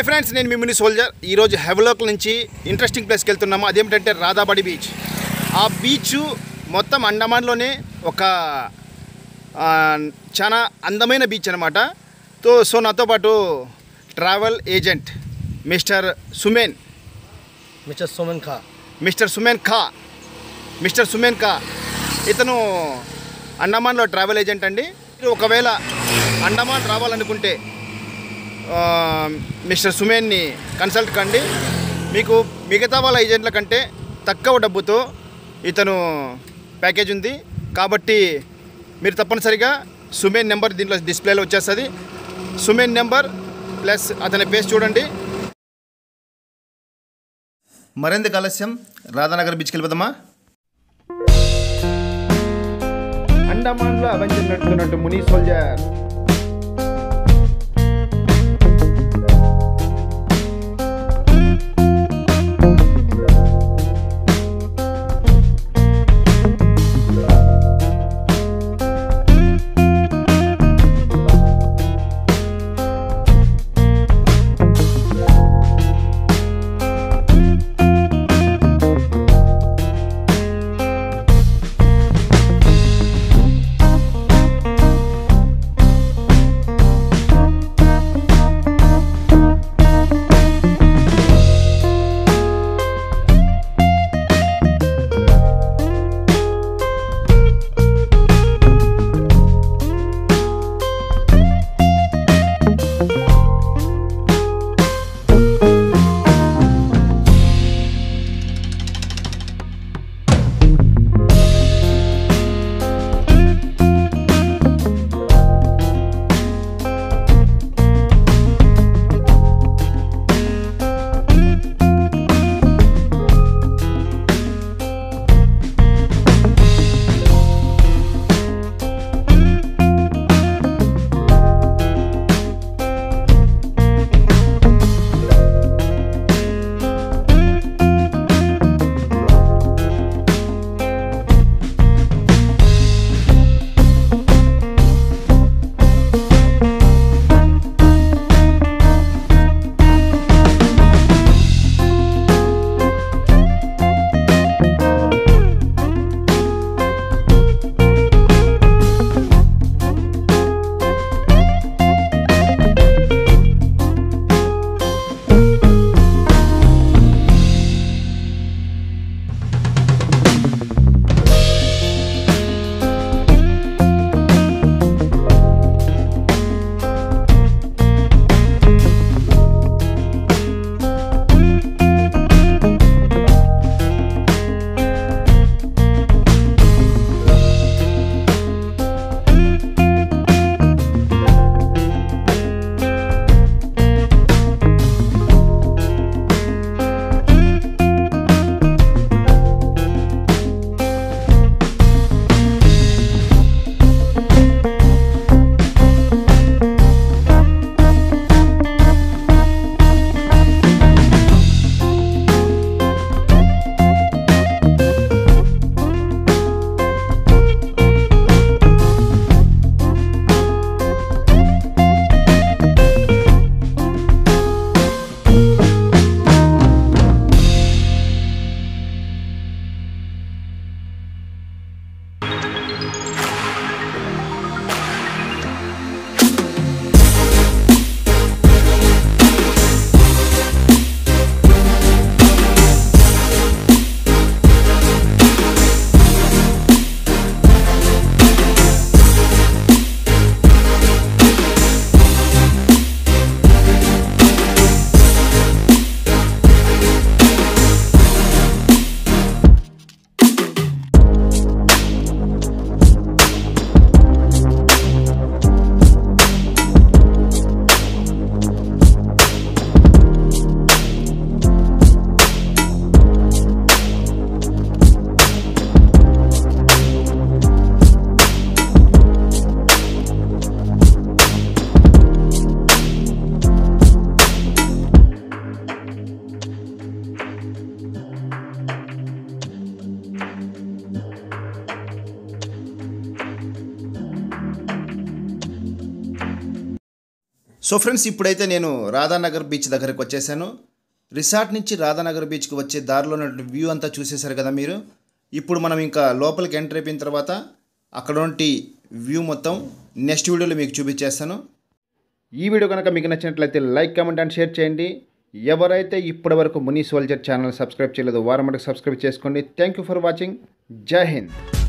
hi friends నేను మీ mini soldier ఈరోజు హెవలోక్ నుంచి ఇంట్రెస్టింగ్ ప్లేస్కి వెళ్తున్నాము అదేమిటంటే రాధాబడి బీచ్ ఆ బీచ్ మొత్తం అండమాన్లోనే ఒక ఆ, చాలా అందమైన బీచ్ అనమాట తో సో నాతో పాటు travel agent mister Sumen mister Soman ఖా మిస్టర్ సుమేన్ ఖా మిస్టర్ సుమేన్ ఖా ఇతను అండమాన్లో ట్రావెల్ ఏజెంట్ అండి మీరు ఒకవేళ అండమాన్ రావాలనుకుంటే ఆ, మిస్టర్ సుమేన్ని కన్సల్ట్ కండి మీకు మిగతా వాళ్ళ ఏజెంట్ల కంటే తక్కువ డబ్బుతో ఇతను ప్యాకేజ్ ఉంది కాబట్టి మీరు తప్పనిసరిగా సుమేన్ నెంబర్ దీంట్లో డిస్ప్లేలో వచ్చేస్తుంది సుమేన్ నెంబర్ ప్లస్ అతని పేజ్ చూడండి మరెందుకు ఆలస్యం రాధానగర్ బీచ్కి వెళ్ళిపోదామా అండమాన్లో అవెంజర్ నడుపుతున్నట్టు మునీ సోల్జర్ సో ఫ్రెండ్స్ ఇప్పుడైతే నేను రాధానగర్ బీచ్ దగ్గరికి వచ్చేసాను రిసార్ట్ నుంచి రాధానగర్ బీచ్కి వచ్చే దారిలో ఉన్నటువంటి వ్యూ అంతా చూసేశారు కదా మీరు ఇప్పుడు మనం ఇంకా లోపలికి ఎంటర్ అయిపోయిన తర్వాత అక్కడ నుండి వ్యూ మొత్తం నెక్స్ట్ వీడియోలో మీకు చూపించేస్తాను ఈ వీడియో కనుక మీకు నచ్చినట్లయితే లైక్ కామెంట్ అండ్ షేర్ చేయండి ఎవరైతే ఇప్పటివరకు మునీ సోల్జర్ ఛానల్ సబ్స్క్రైబ్ చేయలేదో వారం మటుకు సబ్స్క్రైబ్ చేసుకోండి థ్యాంక్ యూ ఫర్ వాచింగ్ జై హింద్